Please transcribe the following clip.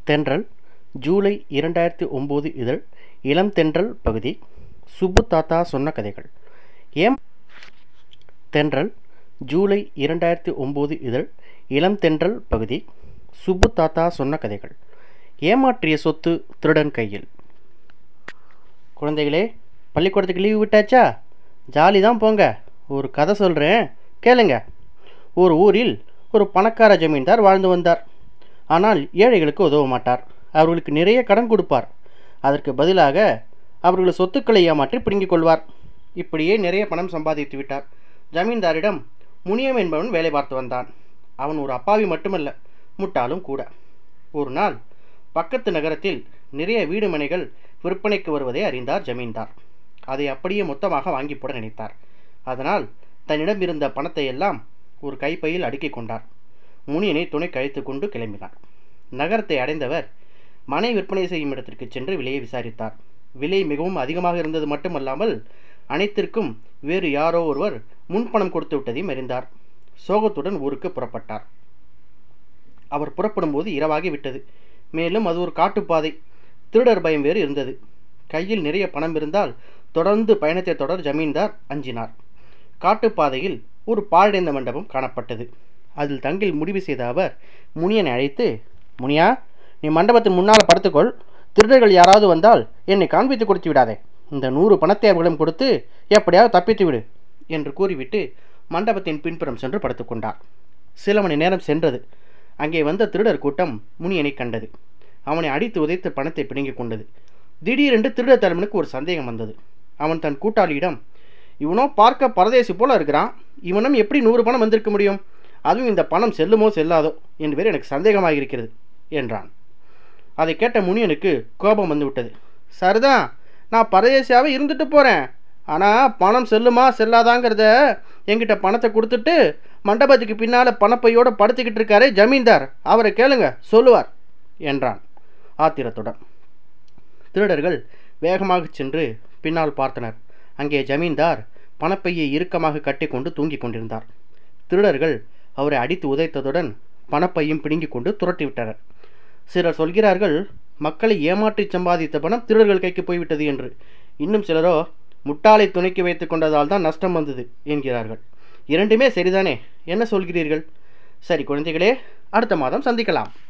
தென்றல் ஜூலை இரண்டாயிரத்தி ஒம்பது இதழ் இளம் தென்றல் பகுதி சுப்பு தாத்தா சொன்ன கதைகள் ஏம் தென்றல் ஜூலை இரண்டாயிரத்தி ஒம்பது இதழ் இளம் தென்றல் பகுதி சுப்பு தாத்தா சொன்ன கதைகள் ஏமாற்றிய சொத்து திருடன் கையில் குழந்தைகளே பள்ளிக்கூடத்துக்கு லீவு விட்டாச்சா ஜாலி தான் போங்க ஒரு கதை சொல்கிறேன் கேளுங்க ஒரு ஊரில் ஒரு பணக்கார ஜமீன்தார் வாழ்ந்து வந்தார் ஆனால் ஏழைகளுக்கு உதவ மாட்டார் அவர்களுக்கு நிறைய கடன் கொடுப்பார் அதற்கு பதிலாக அவர்கள் சொத்துக்களை ஏமாற்றி பிடுங்கிக் கொள்வார் இப்படியே நிறைய பணம் சம்பாதித்து விட்டார் ஜமீன்தாரிடம் முனியம் என்பவன் வேலை பார்த்து வந்தான் அவன் ஒரு அப்பாவி மட்டுமல்ல முட்டாளும் கூட ஒரு நாள் பக்கத்து நகரத்தில் நிறைய வீடு மனைகள் விற்பனைக்கு வருவதை அறிந்தார் ஜமீன்தார் அதை அப்படியே மொத்தமாக வாங்கி போட நினைத்தார் அதனால் தன்னிடம் இருந்த பணத்தை எல்லாம் ஒரு கைப்பையில் அடுக்கிக் கொண்டார் முனியனை துணை கழித்து கொண்டு கிளம்பினார் நகரத்தை அடைந்தவர் மனை விற்பனை செய்யும் இடத்திற்கு சென்று விலையை விசாரித்தார் விலை மிகவும் அதிகமாக இருந்தது மட்டுமல்லாமல் அனைத்திற்கும் வேறு யாரோ ஒருவர் முன்பணம் கொடுத்து விட்டதையும் அறிந்தார் சோகத்துடன் ஊருக்கு புறப்பட்டார் அவர் புறப்படும் போது இரவாகி விட்டது மேலும் அது ஒரு காட்டுப்பாதை திருடர் பயம் வேறு இருந்தது கையில் நிறைய பணம் இருந்தால் தொடர்ந்து பயணத்தை தொடர் ஜமீன்தார் அஞ்சினார் காட்டுப்பாதையில் ஒரு பாழடைந்த மண்டபம் காணப்பட்டது அதில் தங்கில் முடிவு செய்த அவர் முனியனை அழைத்து முனியா நீ மண்டபத்தின் முன்னால் படுத்துக்கொள் திருடர்கள் யாராவது வந்தால் என்னை காண்பித்து கொடுத்து விடாதே இந்த நூறு பணத்தை அவர்களிடம் கொடுத்து எப்படியாவது தப்பித்து விடு என்று கூறிவிட்டு மண்டபத்தின் பின்புறம் சென்று படுத்துக்கொண்டார் சில மணி நேரம் சென்றது அங்கே வந்த திருடர் கூட்டம் முனியனை கண்டது அவனை அடித்து உதைத்து பணத்தை பிடுங்கிக் கொண்டது திடீரென்று திருடர் தலைவனுக்கு ஒரு சந்தேகம் வந்தது அவன் தன் கூட்டாளியிடம் இவனோ பார்க்க பரதேசி போல இருக்கிறான் இவனும் எப்படி நூறு பணம் வந்திருக்க முடியும் அதுவும் இந்த பணம் செல்லுமோ செல்லாதோ என்று வேறு எனக்கு சந்தேகமாக இருக்கிறது என்றான் அதை கேட்ட முனியனுக்கு கோபம் வந்து விட்டது சரிதான் நான் பரதேசியாகவே இருந்துட்டு போகிறேன் ஆனால் பணம் செல்லுமா செல்லாதாங்கிறத என்கிட்ட பணத்தை கொடுத்துட்டு மண்டபத்துக்கு பின்னால் பணப்பையோடு படுத்துக்கிட்டு இருக்காரே ஜமீன்தார் அவரை கேளுங்க சொல்லுவார் என்றான் ஆத்திரத்துடன் திருடர்கள் வேகமாக சென்று பின்னால் பார்த்தனர் அங்கே ஜமீன்தார் பணப்பையை இறுக்கமாக கட்டி கொண்டு தூங்கிக் கொண்டிருந்தார் திருடர்கள் அவரை அடித்து உதைத்ததுடன் பணப்பையும் பிடுங்கிக் கொண்டு துரட்டிவிட்டனர் சிலர் சொல்கிறார்கள் மக்களை ஏமாற்றி சம்பாதித்த பணம் திருடர்கள் கைக்கு போய்விட்டது என்று இன்னும் சிலரோ முட்டாளை துணைக்கு வைத்துக் கொண்டதால் தான் நஷ்டம் வந்தது என்கிறார்கள் இரண்டுமே சரிதானே என்ன சொல்கிறீர்கள் சரி குழந்தைகளே அடுத்த மாதம் சந்திக்கலாம்